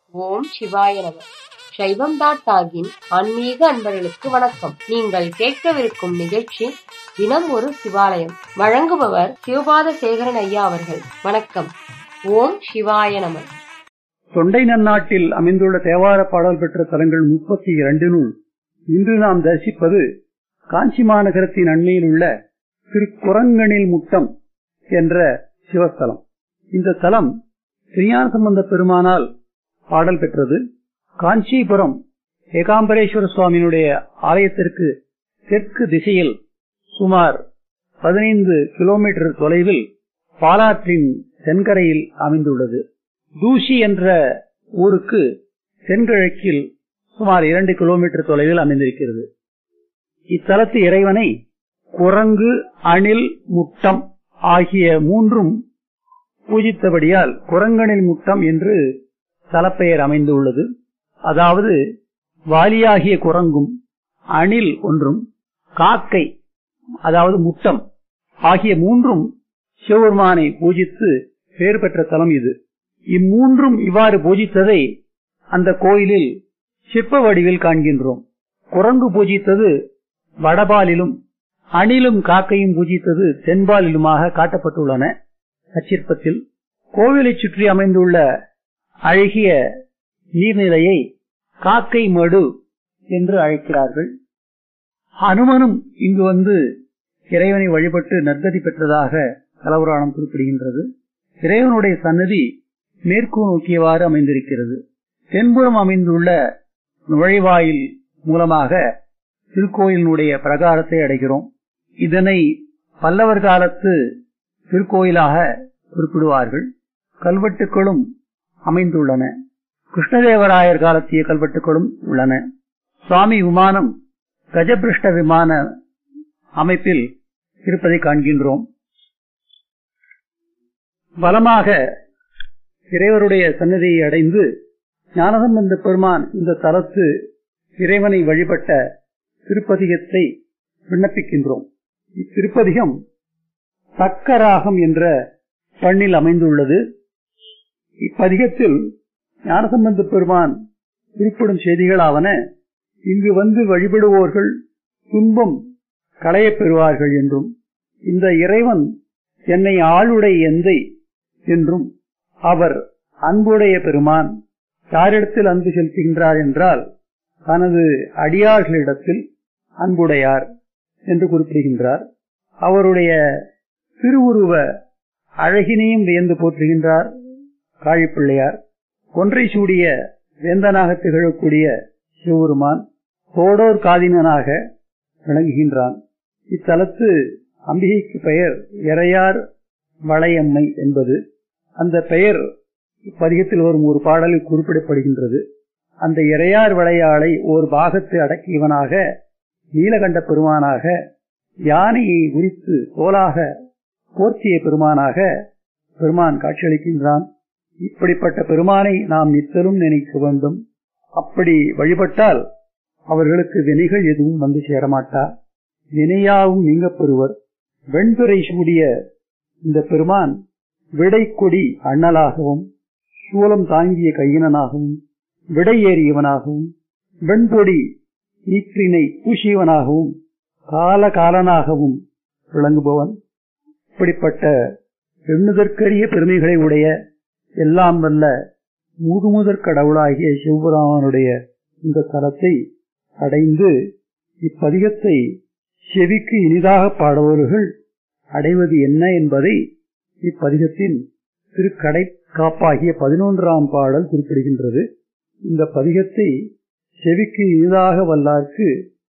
ஓம் சிவாய நம சைவம் டாட் டாகின் ஆன்மீக அன்பர்களுக்கு வணக்கம் நீங்கள் கேட்கவிருக்கும் நிகழ்ச்சி தினம் ஒரு சிவாலயம் வழங்குபவர் சிவபாத சேகரன் ஐயா அவர்கள் வணக்கம் ஓம் சிவாய நம தொண்டை நன்னாட்டில் அமைந்துள்ள தேவார பாடல் பெற்ற தலங்கள் முப்பத்தி இரண்டினுள் இன்று நாம் தரிசிப்பது காஞ்சி மாநகரத்தின் அண்மையில் உள்ள திருக்குரங்கனில் முட்டம் என்ற சிவஸ்தலம் இந்த தலம் திருஞான சம்பந்த பெருமானால் பாடல் பெற்றது காஞ்சிபுரம் ஏகாம்பரேஸ்வர சுவாமியினுடைய ஆலயத்திற்கு தெற்கு திசையில் சுமார் பதினைந்து கிலோமீட்டர் தொலைவில் பாலாற்றின் தென்கரையில் அமைந்துள்ளது தூசி என்ற ஊருக்கு தென்கிழக்கில் சுமார் இரண்டு கிலோமீட்டர் தொலைவில் அமைந்திருக்கிறது இத்தலத்து இறைவனை குரங்கு அணில் முட்டம் ஆகிய மூன்றும் பூஜித்தபடியால் குரங்கனில் முட்டம் என்று தலப்பெயர் அமைந்துள்ளது அதாவது வாலியாகிய குரங்கும் அணில் ஒன்றும் காக்கை அதாவது முட்டம் ஆகிய மூன்றும் சிவபெருமானை பூஜித்து பெயர் பெற்ற தலம் இது இம்மூன்றும் இவ்வாறு பூஜித்ததை அந்த கோயிலில் சிற்ப வடிவில் காண்கின்றோம் குரங்கு பூஜித்தது வடபாலிலும் அணிலும் காக்கையும் பூஜித்தது தென்பாலிலுமாக காட்டப்பட்டுள்ளன அச்சிற்பத்தில் கோவிலை சுற்றி அமைந்துள்ள அழகிய நீர்நிலையை காக்கை மடு என்று அழைக்கிறார்கள் அனுமனும் இங்கு வந்து இறைவனை வழிபட்டு நற்கதி பெற்றதாக கலவராணம் குறிப்பிடுகின்றது இறைவனுடைய சன்னதி மேற்கு நோக்கியவாறு அமைந்திருக்கிறது தென்புறம் அமைந்துள்ள நுழைவாயில் மூலமாக திருக்கோயிலினுடைய பிரகாரத்தை அடைகிறோம் இதனை பல்லவர் காலத்து திருக்கோயிலாக குறிப்பிடுவார்கள் கல்வெட்டுகளும் அமைந்துள்ளன கிருஷ்ணதேவராயர் காலத்திய கல்வெட்டுகளும் உள்ளன சுவாமி விமானம் கஜபிருஷ்ட விமான அமைப்பில் இருப்பதை காண்கின்றோம் பலமாக இறைவருடைய சன்னதியை அடைந்து ஞானசம்பந்த பெருமான் இந்த தலத்து இறைவனை வழிபட்ட திருப்பதிகத்தை விண்ணப்பிக்கின்றோம் இத்திருப்பதிகம் தக்கராகம் என்ற பண்ணில் அமைந்துள்ளது இப்பதிகத்தில் ஞானசம்பந்த பெருமான் குறிப்பிடும் செய்திகளாவன இங்கு வந்து வழிபடுவோர்கள் துன்பம் களையப் பெறுவார்கள் என்றும் இந்த இறைவன் என்னை ஆளுடை எந்தை என்றும் அவர் அன்புடைய பெருமான் யாரிடத்தில் அன்பு செலுத்துகின்றார் என்றால் தனது அடியார்களிடத்தில் அன்புடையார் என்று குறிப்பிடுகின்றார் அவருடைய திருவுருவ அழகினையும் வியந்து போற்றுகின்றார் காழிப்பிள்ளையார் ஒன்றை சூடிய வேந்தனாக திகழக்கூடிய சிவபெருமான் தோடோர் காதினனாக விளங்குகின்றான் இத்தலத்து அம்பிகைக்கு பெயர் இறையார் வளையம்மை என்பது அந்த பெயர் பதிகத்தில் வரும் ஒரு பாடலில் குறிப்பிடப்படுகின்றது அந்த இறையார் விளையாளை ஒரு பாகத்தை அடக்கியவனாக நீலகண்ட பெருமானாக யானையை உரித்து தோலாக போர்த்திய பெருமானாக பெருமான் காட்சியளிக்கின்றான் இப்படிப்பட்ட பெருமானை நாம் நித்தலும் நினைக்க வேண்டும் அப்படி வழிபட்டால் அவர்களுக்கு வினைகள் எதுவும் வந்து சேரமாட்டா வினையாவும் நீங்க பெறுவர் வெண்துறை சூடிய இந்த பெருமான் விடைக்கொடி அண்ணலாகவும் சூலம் தாங்கிய கையினனாகவும் விடை ஏறியவனாகவும் வெண்பொடி ஈற்றினை பூசியவனாகவும் கால காலனாகவும் விளங்குபவன் இப்படிப்பட்ட எண்ணுதற்கரிய பெருமைகளை உடைய எல்லாம் வல்ல முதுமுதற் கடவுளாகிய சிவபுராமனுடைய இந்த தலத்தை அடைந்து இப்பதிகத்தை செவிக்கு இனிதாக பாடுபவர்கள் அடைவது என்ன என்பதை இப்பதிகத்தின் திருக்கடை காப்பாகிய பதினொன்றாம் பாடல் குறிப்பிடுகின்றது இந்த பதிகத்தை செவிக்கு இனிதாக வல்லார்க்கு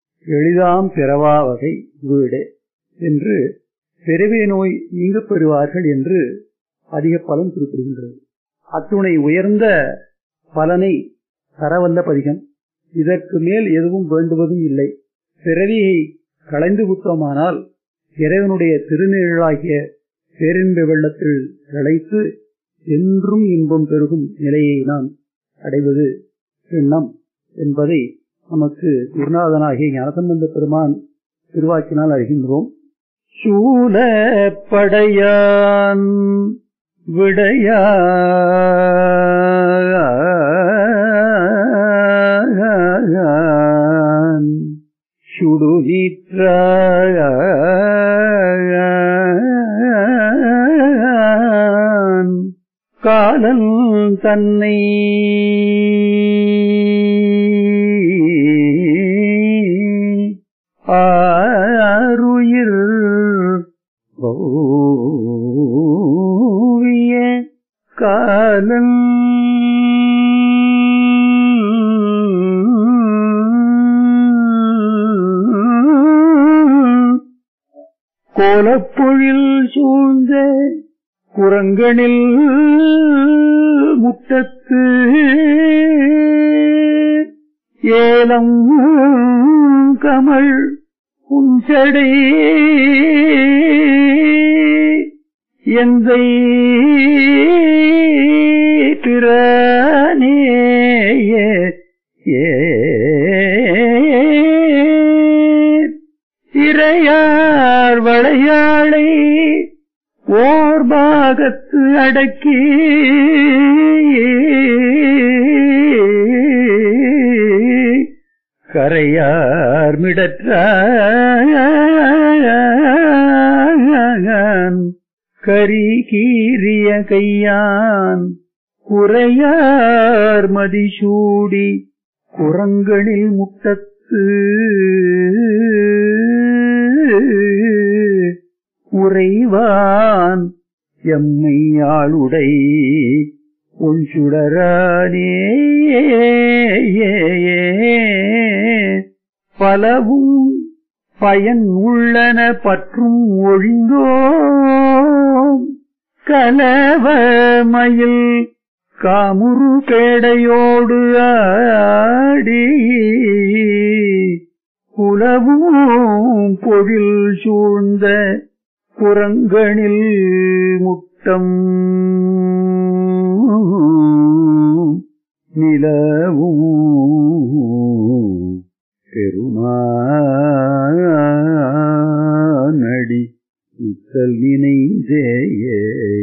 எளிதாம் பிறவா வகை வீடு என்று பிறவே நோய் நீங்க பெறுவார்கள் என்று அதிக பலன் குறிப்பிடுகின்றது அத்துணை உயர்ந்த பலனை தரவல்ல பதிகம் இதற்கு மேல் எதுவும் வேண்டுவதும் இல்லை பிறவியை களைந்து விட்டோமானால் இறைவனுடைய திருநிழலாகிய பேரின்ப வெள்ளத்தில் திளைத்து என்றும் இன்பம் பெருகும் நிலையை நாம் அடைவது எண்ணம் என்பதை நமக்கு குருநாதனாகிய ஞானசம்பந்த பெருமான் திருவாக்கினால் அறிகின்றோம் சூழப்படையான் விடையார் உடுவிற்றான் காலன் தன்னை ஆருயிர் ஓவிய காலன் கோலப்பொழில் சூழ்ந்த குரங்கனில் முட்டத்து ஏலம் கமல் உஞ்சடை எந்தை பிறனேயே ஏ இறையார் வளையாளை ஓர் பாகத்து அடக்கி கரையார் மிடற்றான் கரி கீரிய கையான் குறையார் மதிசூடி குரங்களில் முட்டத்து உறைவான் எம்மையாளுடை உன் சுடரானே பலவும் பயன் உள்ளன பற்றும் ஒழிந்தோம் கலவமயில் காமுரு பேடையோடு ஆடி குலவும் பொழில் சூழ்ந்த புறங்களில் முட்டம் நிலவும் பெருமானடி இத்தல் நினைந்தேயே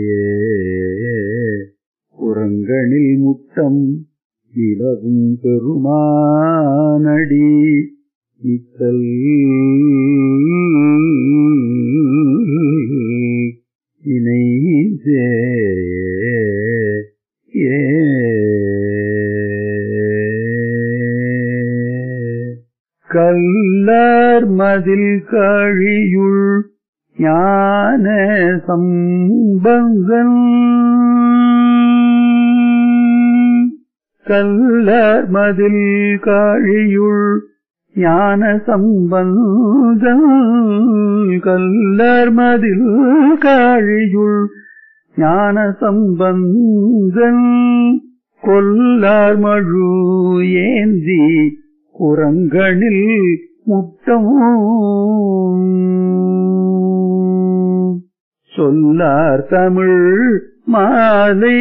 புறங்களில் முட்டம் நிலவும் பெருமானடி இத்தல் இணைந்தே ஏ கல்லார் மதில் கழியுள் ஞான சம்பங்கன் கல்லார் மதில் காழியுள் ஞான சம்பந்தம் கல்லார் மதில் காழியுள் ஞான சம்பந்தன் கொல்லார் மழு ஏந்தி குரங்கனில் முட்டம் சொல்லார் தமிழ் மாலை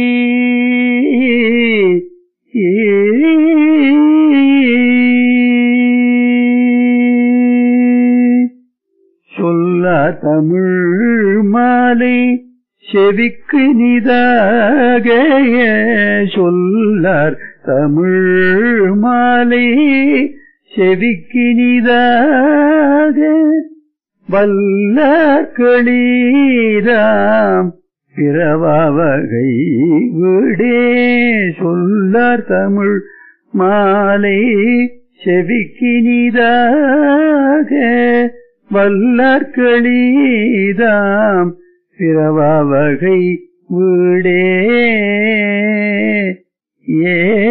சொல்லார் தமிழ் மாலை செவிக்கு நிதாக சொல்லார் தமிழ் மாலை செவிக்கு நிதாக வல்லக்களீராம் பிறவகை விடே சொல்லார் தமிழ் மாலை செவிக்கினிதாக வல்லர்களீதாம் பிறவகை விடே ஏ